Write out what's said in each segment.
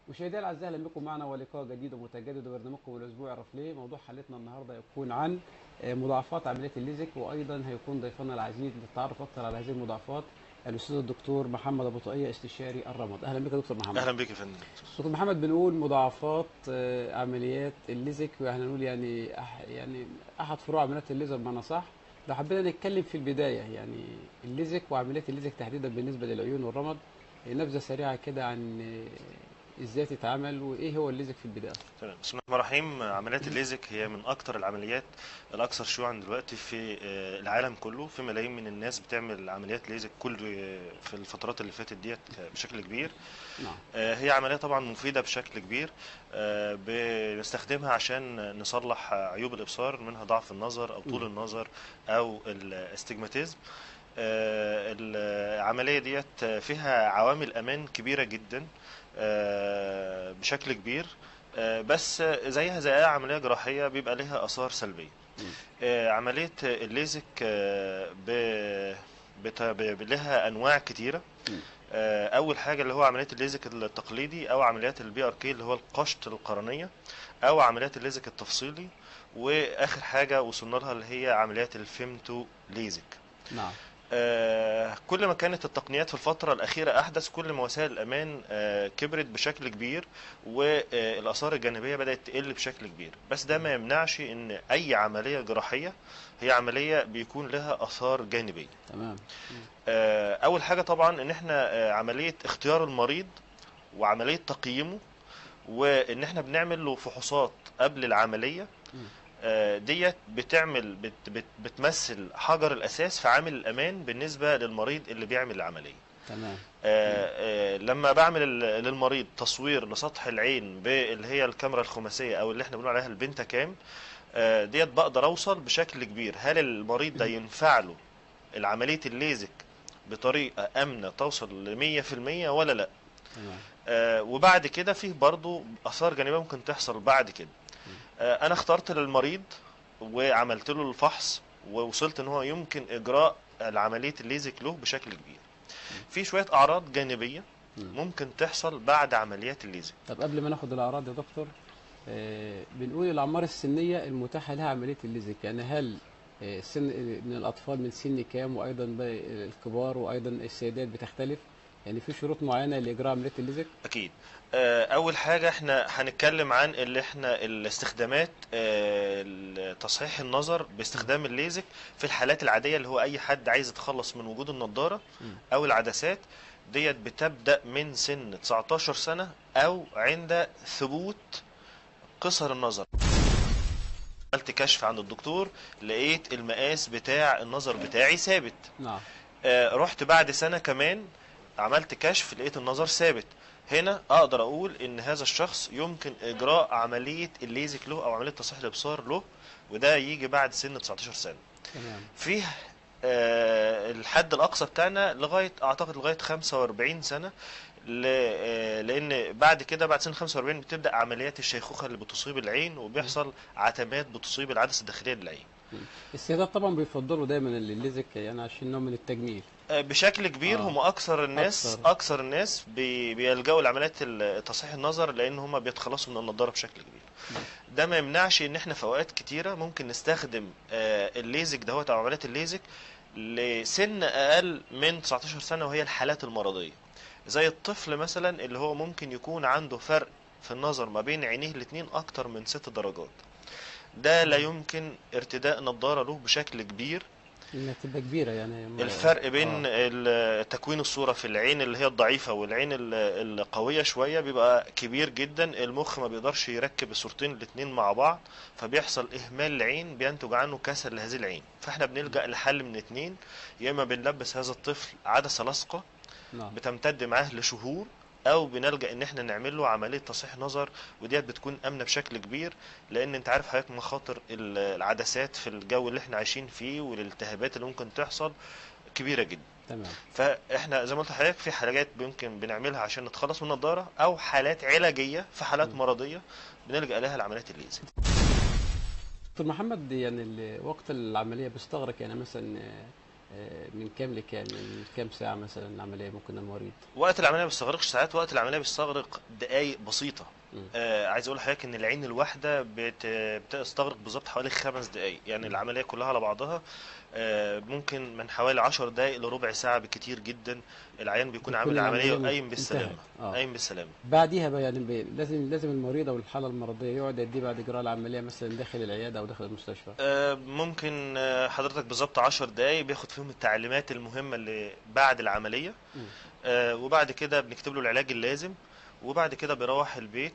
مشاهدينا الاعزاء اهلا بكم معنا ولقاء جديد ومتجدد وبرنامجكم الاسبوع يعرف ليه موضوع حلقتنا النهارده يكون عن مضاعفات عمليه الليزك وايضا هيكون ضيفنا العزيز للتعرف اكثر على هذه المضاعفات الاستاذ الدكتور محمد ابو طاقيه استشاري الرمد اهلا بك يا دكتور محمد اهلا بك يا فندم دكتور محمد بنقول مضاعفات عمليات الليزك واحنا نقول يعني يعني احد فروع عمليات الليزر بمعنى صح لو حبينا نتكلم في البدايه يعني الليزك وعمليات الليزك تحديدا بالنسبه للعيون والرمد نبذه سريعه كده عن ازاي تتعمل وايه هو الليزك في البدايه تمام بسم الله الرحمن الرحيم عمليات الليزك هي من اكتر العمليات الاكثر شيوعا دلوقتي في العالم كله في ملايين من الناس بتعمل عمليات ليزك كل في الفترات اللي فاتت ديت بشكل كبير نعم. هي عمليه طبعا مفيده بشكل كبير بنستخدمها عشان نصلح عيوب الابصار منها ضعف النظر او طول م. النظر او الاستجماتيزم العمليه ديت فيها عوامل امان كبيره جدا بشكل كبير بس زيها زي اي عمليه جراحيه بيبقى لها اثار سلبيه عمليه الليزك لها انواع كتيره اول حاجه اللي هو عمليه الليزك التقليدي او عمليات البي ار كي اللي هو القشط القرنيه او عمليات الليزك التفصيلي واخر حاجه وصلنا لها اللي هي عمليات الفيمتو ليزك نعم آه كل ما كانت التقنيات في الفترة الأخيرة أحدث كل ما وسائل الأمان آه كبرت بشكل كبير والآثار الجانبية بدأت تقل بشكل كبير بس ده ما يمنعش إن أي عملية جراحية هي عملية بيكون لها آثار جانبية تمام آه أول حاجة طبعا إن إحنا عملية اختيار المريض وعملية تقييمه وإن إحنا بنعمل له فحوصات قبل العملية ديت بتعمل بت بت بتمثل حجر الاساس في عامل الامان بالنسبه للمريض اللي بيعمل العمليه تمام آآ آآ لما بعمل للمريض تصوير لسطح العين باللي هي الكاميرا الخماسيه او اللي احنا بنقول عليها البنتا كام ديت بقدر اوصل بشكل كبير هل المريض ده ينفع له العمليه الليزك بطريقه امنه توصل ل 100% ولا لا تمام آه وبعد كده فيه برضو اثار جانبيه ممكن تحصل بعد كده انا اخترت للمريض وعملت له الفحص ووصلت ان هو يمكن اجراء عمليه الليزك له بشكل كبير في شويه اعراض جانبيه ممكن تحصل بعد عمليات الليزك طب قبل ما ناخد الاعراض يا دكتور آه بنقول الاعمار السنيه المتاحه لها عمليه الليزك يعني هل آه سن من الاطفال من سن كام وايضا الكبار وايضا السيدات بتختلف يعني في شروط معينه لاجراء عمليه الليزك اكيد اول حاجه احنا هنتكلم عن اللي احنا الاستخدامات تصحيح النظر باستخدام الليزك في الحالات العاديه اللي هو اي حد عايز يتخلص من وجود النضاره او العدسات ديت بتبدا من سن 19 سنه او عند ثبوت قصر النظر عملت كشف عند الدكتور لقيت المقاس بتاع النظر بتاعي ثابت نعم رحت بعد سنه كمان عملت كشف لقيت النظر ثابت هنا اقدر اقول ان هذا الشخص يمكن اجراء عمليه الليزك له او عمليه تصحيح الابصار له وده يجي بعد سن 19 سنه تمام فيه آه الحد الاقصى بتاعنا لغايه اعتقد لغايه 45 سنه لان بعد كده بعد سن 45 بتبدا عمليات الشيخوخه اللي بتصيب العين وبيحصل عتمات بتصيب العدسه الداخليه للعين السيدات طبعا بيفضلوا دايما الليزك يعني عشان نوع من التجميل بشكل كبير آه. هم اكثر الناس أكثر. اكثر, أكثر الناس بي بيلجأوا لعمليات تصحيح النظر لان هم بيتخلصوا من النضاره بشكل كبير ده ما يمنعش ان احنا في اوقات كتيره ممكن نستخدم الليزك دهوت او عمليات الليزك لسن اقل من 19 سنه وهي الحالات المرضيه زي الطفل مثلا اللي هو ممكن يكون عنده فرق في النظر ما بين عينيه الاثنين اكتر من ست درجات ده لا يمكن ارتداء نظاره له بشكل كبير انها تبقى كبيره يعني الفرق بين آه. تكوين الصوره في العين اللي هي الضعيفه والعين القويه شويه بيبقى كبير جدا المخ ما بيقدرش يركب الصورتين الاثنين مع بعض فبيحصل اهمال العين بينتج عنه كسر لهذه العين فاحنا بنلجا لحل من اثنين يا اما بنلبس هذا الطفل عدسه لاصقه نعم. بتمتد معاه لشهور او بنلجا ان احنا نعمل له عمليه تصحيح نظر وديت بتكون امنه بشكل كبير لان انت عارف حضرتك مخاطر العدسات في الجو اللي احنا عايشين فيه والالتهابات اللي ممكن تحصل كبيره جدا تمام فاحنا زي ما قلت لحضرتك في حاجات ممكن بنعملها عشان نتخلص من النضاره او حالات علاجيه في حالات م. مرضيه بنلجا لها لعمليات الليزر دكتور محمد يعني وقت العمليه بيستغرق يعني مثلا آه، من كام لكام يعني من كام ساعه مثلا العمليه ممكن المريض وقت العمليه ما بيستغرقش ساعات وقت العمليه بيستغرق دقائق بسيطه مم. آه عايز اقول لحضرتك ان العين الواحده بت... بتستغرق بالظبط حوالي خمس دقائق يعني العمليه كلها على بعضها آه ممكن من حوالي 10 دقائق لربع ساعه بكتير جدا العيان بيكون بتكون عامل العمليه العملية وقايم انتهت. بالسلامه آه. قايم بالسلامه بعديها بقى يعني بي- لازم لازم المريض او الحاله المرضيه يقعد قد ايه بعد اجراء العمليه مثلا داخل العياده او داخل المستشفى آه، ممكن آه، حضرتك بالظبط 10 دقايق بياخد فيهم التعليمات المهمة اللي بعد العملية مم. آه، وبعد كده بنكتب له العلاج اللازم وبعد كده بيروح البيت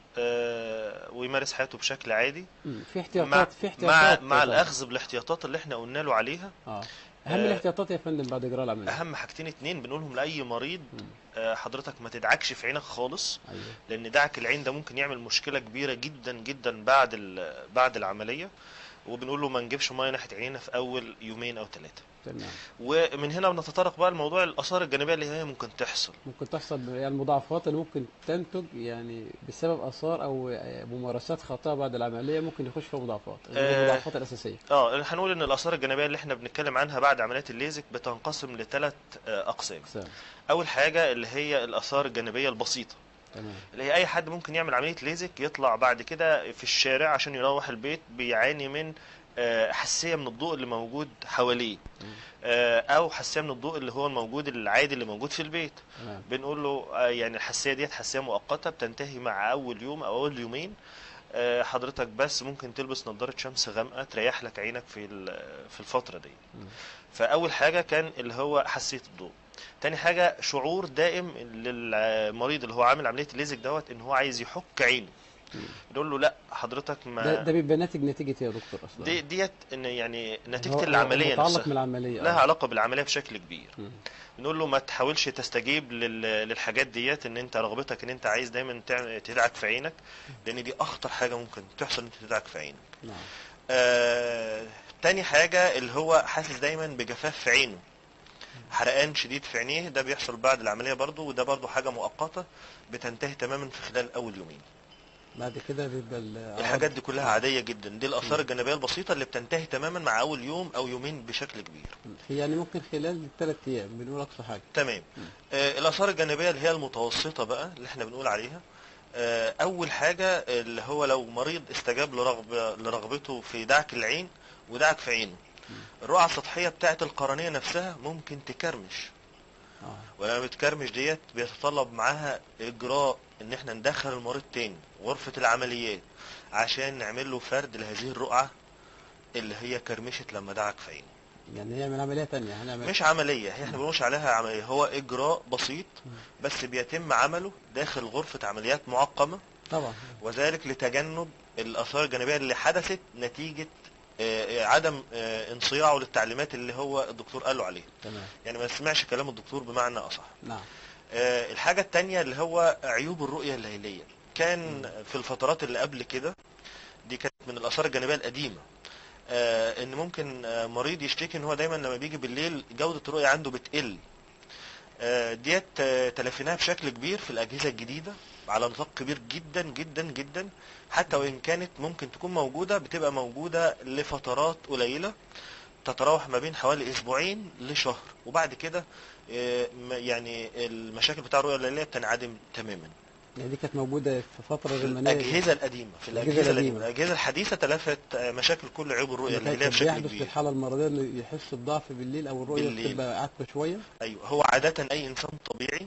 آه، ويمارس حياته بشكل عادي مم. في مع احتياطات في مع احتياطات مع طبعاً. الاخذ بالاحتياطات اللي احنا قلنا له عليها اه اهم آه، الاحتياطات يا فندم بعد اجراء العمليه اهم حاجتين اتنين بنقولهم لاي مريض مم. آه، حضرتك ما تدعكش في عينك خالص ايوه لان دعك العين ده ممكن يعمل مشكله كبيره جدا جدا بعد ال- بعد العمليه وبنقول له ما نجيبش ميه ناحيه عينينا في اول يومين او ثلاثه تمام ومن هنا بنتطرق بقى لموضوع الاثار الجانبيه اللي هي ممكن تحصل ممكن تحصل ب- يعني المضاعفات اللي ممكن تنتج يعني بسبب اثار او آه، ممارسات خاطئه بعد العمليه ممكن يخش فيها مضاعفات غير آه، المضاعفات الاساسيه اه هنقول ان الاثار الجانبيه اللي احنا بنتكلم عنها بعد عمليات الليزك بتنقسم لثلاث اقسام اقسام اول حاجه اللي هي الاثار الجانبيه البسيطه تمام اللي هي اي حد ممكن يعمل عمليه ليزك يطلع بعد كده في الشارع عشان يروح البيت بيعاني من آه، حساسيه من الضوء اللي موجود حواليه مم. آه، او حساسيه من الضوء اللي هو الموجود العادي اللي موجود في البيت تمام بنقول له آه، يعني الحساسيه ديت حساسيه مؤقته بتنتهي مع اول يوم او اول يومين آه، حضرتك بس ممكن تلبس نظاره شمس غامقه تريح لك عينك في ال- في الفتره دي مم. فاول حاجه كان اللي هو حساسيه الضوء تاني حاجه شعور دائم للمريض اللي هو عامل عمليه الليزك دوت ان هو عايز يحك عينه مم. نقول له لا حضرتك ده ما ده بيبقى ناتج نتيجه ايه يا دكتور اصلا دي ديت ان يعني هو- نتيجه هو العمليه متعلق نفسها من العمليه لها آه. علاقه بالعمليه بشكل كبير مم. نقول له ما تحاولش تستجيب لل- للحاجات ديت ان انت رغبتك ان انت عايز دايما تعمل- تدعك في عينك لان دي اخطر حاجه ممكن تحصل ان انت تدعك في عينك نعم آه، تاني حاجة اللي هو حاسس دايما بجفاف في عينه حرقان شديد في عينيه ده بيحصل بعد العملية برضو وده برضو حاجة مؤقتة بتنتهي تماما في خلال أول يومين بعد كده بيبقى الأعراض- الحاجات دي كلها عادية جدا دي الآثار الجانبية البسيطة اللي بتنتهي تماما مع أول يوم أو يومين بشكل كبير هي يعني ممكن خلال ثلاث ايام بنقول اقصى حاجه تمام آه الآثار الجانبية اللي هي المتوسطة بقى اللي احنا بنقول عليها آه أول حاجة اللي هو لو مريض استجاب لرغبة لرغبته في دعك العين ودعك في عينه الرقعة السطحية بتاعت القرنية نفسها ممكن تكرمش اه ولما بتكرمش ديت بيتطلب معاها إجراء إن احنا ندخل المريض تاني غرفة العمليات عشان نعمل له فرد لهذه الرقعة اللي هي كرمشت لما دعك في عينه يعني نعمل عمليه ثانيه هنعمل مش عملية هي احنا بنقولش عليها عملية هو إجراء بسيط بس بيتم عمله داخل غرفة عمليات معقمة طبعا وذلك لتجنب الآثار الجانبية اللي حدثت نتيجة آه، آه، عدم آه، انصياعه للتعليمات اللي هو الدكتور قال له عليها تمام يعني ما نسمعش كلام الدكتور بمعنى أصح نعم آه، الحاجة التانية اللي هو عيوب الرؤية الليلية كان في الفترات اللي قبل كده دي كانت من الآثار الجانبية القديمة آه، ان ممكن آه، مريض يشتكي ان هو دايما لما بيجي بالليل جودة الرؤية عنده بتقل آه، ديت آه، تلافيناها بشكل كبير في الأجهزة الجديدة على نطاق كبير جدا جدا جدا حتى وإن كانت ممكن تكون موجودة بتبقى موجودة لفترات قليلة تتراوح ما بين حوالي أسبوعين لشهر وبعد كده آه، ما- يعني المشاكل بتاع الرؤية الليلية بتنعدم تماما يعني دي كانت موجوده في فتره في زمنيه الأجهزة القديمة في الأجهزة الأجهزة القديمة. القديمة الأجهزة الحديثة تلافت آه، مشاكل كل عيوب الرؤية اللي الليلية كان بشكل بيحدث في كبير الحاله المرضيه انه يحس بضعف بالليل او الرؤيه بالليل. بتبقى عاتبه شويه أيوه هو عادة أي إنسان طبيعي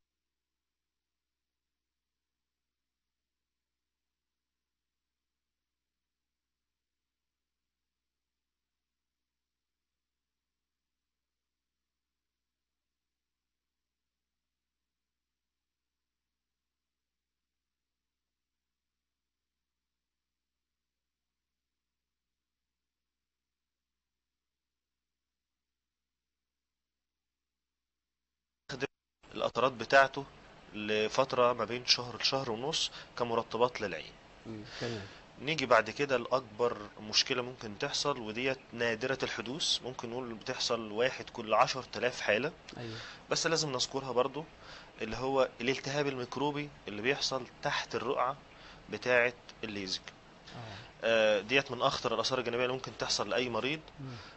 القطرات بتاعته لفترة ما بين شهر لشهر ونص كمرطبات للعين مم. تمام نيجي بعد كده لأكبر مشكلة ممكن تحصل وديت نادرة الحدوث ممكن نقول بتحصل واحد كل عشر تلاف حالة ايوه بس لازم نذكرها برضو اللي هو الالتهاب الميكروبي اللي بيحصل تحت الرقعة بتاعة الليزك اه آه، ديت من أخطر الآثار الجانبية اللي ممكن تحصل لأي مريض مم.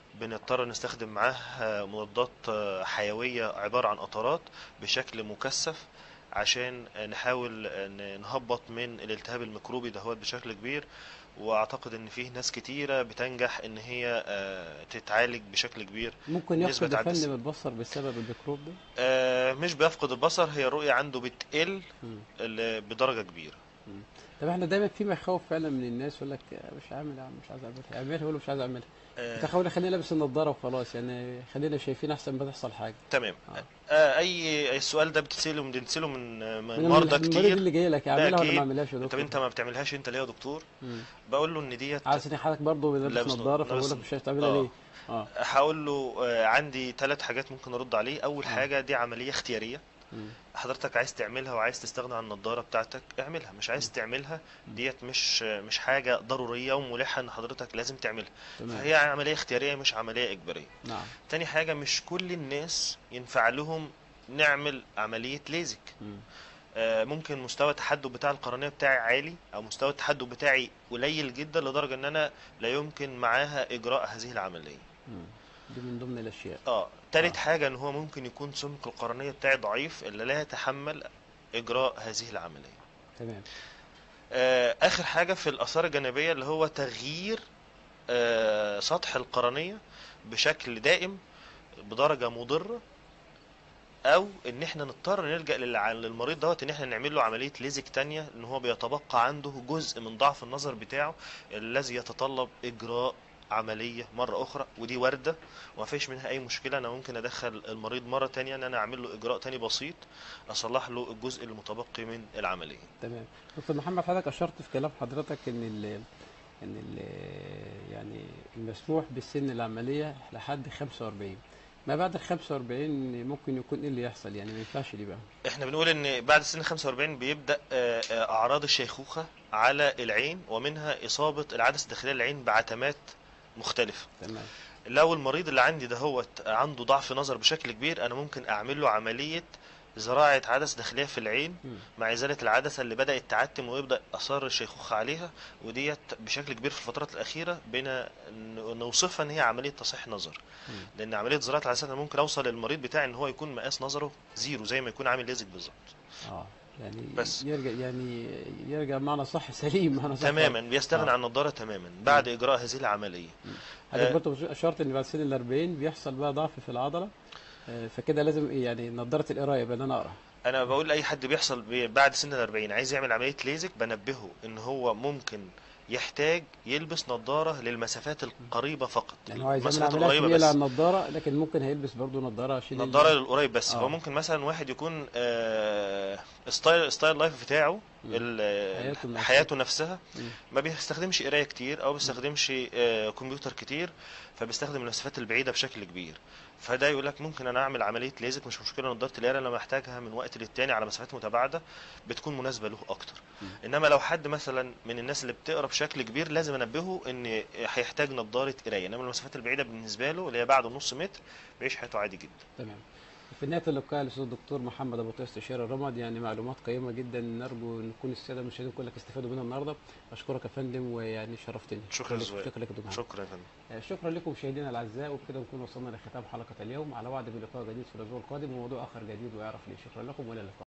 بنضطر نستخدم معاه آه، مضادات آه، حيوية عبارة عن قطرات بشكل مكثف عشان آه، نحاول آه، ن- نهبط من الالتهاب الميكروبي دهوت بشكل كبير واعتقد ان فيه ناس كتيرة بتنجح ان هي آه، تتعالج بشكل كبير ممكن نسبة يفقد يا عدس. فندم البصر بسبب الميكروب ده آه، مش بيفقد البصر هي الرؤية عنده بتقل مم. ال- بدرجة كبيرة طب احنا دايما في مخاوف فعلا من الناس يقول لك مش عامل يا عم مش عايز اعملها اعملها يقول له مش عايز اعملها آه، تخيل خلينا لابس النضاره وخلاص يعني خلينا شايفين احسن ما تحصل حاجه تمام آه. آه، اي السؤال ده بتسأله من بنسأله من آه، من من مرضى المريض كتير اللي جاي لك اعملها ولا أكيد. ما اعملهاش يا طب دكتور انت ما بتعملهاش انت ليه يا دكتور مم. بقول له ان ديت عايز ان حضرتك برضه لابس لابس نضاره نضارة. فبقول لك مش هتعملها آه. ليه اه هقول له آه، عندي ثلاث حاجات ممكن ارد عليه اول آه. حاجه دي عمليه اختياريه مم. حضرتك عايز تعملها وعايز تستغنى عن النضاره بتاعتك اعملها مش عايز تعملها ديت مش مش حاجه ضروريه وملحه ان حضرتك لازم تعملها تمام فهي عمليه اختياريه مش عمليه اجباريه نعم تاني حاجه مش كل الناس ينفع لهم نعمل عمليه ليزك مم. آه، ممكن مستوى التحدث بتاع القرنية بتاعي عالي او مستوى التحدث بتاعي قليل جدا لدرجة ان انا لا يمكن معاها اجراء هذه العملية مم. دي من ضمن الاشياء اه تالت آه. حاجة ان هو ممكن يكون سمك القرنية بتاعي ضعيف اللي لا يتحمل اجراء هذه العملية تمام آه اخر حاجة في الاثار الجانبية اللي هو تغيير آه سطح القرنية بشكل دائم بدرجة مضرة او ان احنا نضطر نلجأ للع- للمريض دوت ان احنا نعمل له عملية ليزك تانية ان هو بيتبقى عنده جزء من ضعف النظر بتاعه الذي يتطلب اجراء عملية مرة اخرى ودي واردة وما فيش منها اي مشكلة انا ممكن ادخل المريض مرة تانية ان انا اعمل له اجراء تاني بسيط اصلح له الجزء المتبقي من العملية تمام دكتور محمد حضرتك اشرت في كلام حضرتك ان ال ان ال يعني المسموح بالسن العمليه لحد 45 ما بعد ال 45 ممكن يكون ايه اللي يحصل يعني ما ينفعش ليه بقى احنا بنقول ان بعد سن 45 بيبدأ آه، آه، اعراض الشيخوخة على العين ومنها اصابة العدسة الداخلية للعين بعتمات مختلفة تمام لو المريض اللي عندي دهوت عنده ضعف نظر بشكل كبير انا ممكن اعمل له عملية زراعة عدسة داخلية في العين مم. مع ازالة العدسة اللي بدأت تعتم ويبدأ اثار الشيخوخة عليها وديت بشكل كبير في الفترات الاخيرة بينا ن- نوصفها ان هي عملية تصحيح نظر مم. لان عملية زراعة العدسة انا ممكن اوصل للمريض بتاعي ان هو يكون مقاس نظره زيرو زي ما يكون عامل ليزك بالظبط اه يعني بس. يرجع يعني يرجع معنى صح سليم معنى صح تماما بيستغنى آه. عن النضارة تماما بعد اجراء هذه العملية حضرتك آه. برضه اشرت ان بعد سن ال 40 بيحصل بقى ضعف في العضله آه، فكده لازم ايه يعني نضاره القرايه بان انا اقرا انا بقول لاي حد بيحصل بي- بعد سن ال 40 عايز يعمل عمليه ليزك بنبهه ان هو ممكن يحتاج يلبس نظاره للمسافات القريبه فقط يعني هو عايز يعمل المسافات عمليه القريبه كبيره على بس النضاره لكن ممكن هيلبس برضه نضاره عشان ال- نظاره للقريب بس آه. هو ممكن مثلا واحد يكون آه، ستايل ستايل لايف بتاعه مم. ال- حياته نفسها. حياته نفسها مم. ما بيستخدمش قرايه كتير او بيستخدمش آه، كمبيوتر كتير فبيستخدم المسافات البعيده بشكل كبير فده يقول لك ممكن انا اعمل عمليه ليزك مش مشكله نضاره القرايه لما احتاجها من وقت للتاني على مسافات متباعده بتكون مناسبه له اكتر مم. انما لو حد مثلا من الناس اللي بتقرا بشكل كبير لازم انبهه ان هيحتاج نضاره قرايه انما المسافات البعيده بالنسبه له اللي هي بعد نص متر بيعيش حياته عادي جدا تمام في نهايه اللقاء الاستاذ الدكتور محمد ابو طيب استشاري الرمد يعني معلومات قيمه جدا نرجو ان نكون الساده المشاهدين كلك استفادوا منها النهارده اشكرك يا فندم ويعني شرفتني شكرا لك زويل. شكرا لك يا دكتور محمد. شكرا يا فندم آه، شكرا لكم مشاهدينا الاعزاء وبكده نكون وصلنا لختام حلقه اليوم على وعد بلقاء جديد في الاسبوع القادم وموضوع اخر جديد ويعرف ليه شكرا لكم والى اللقاء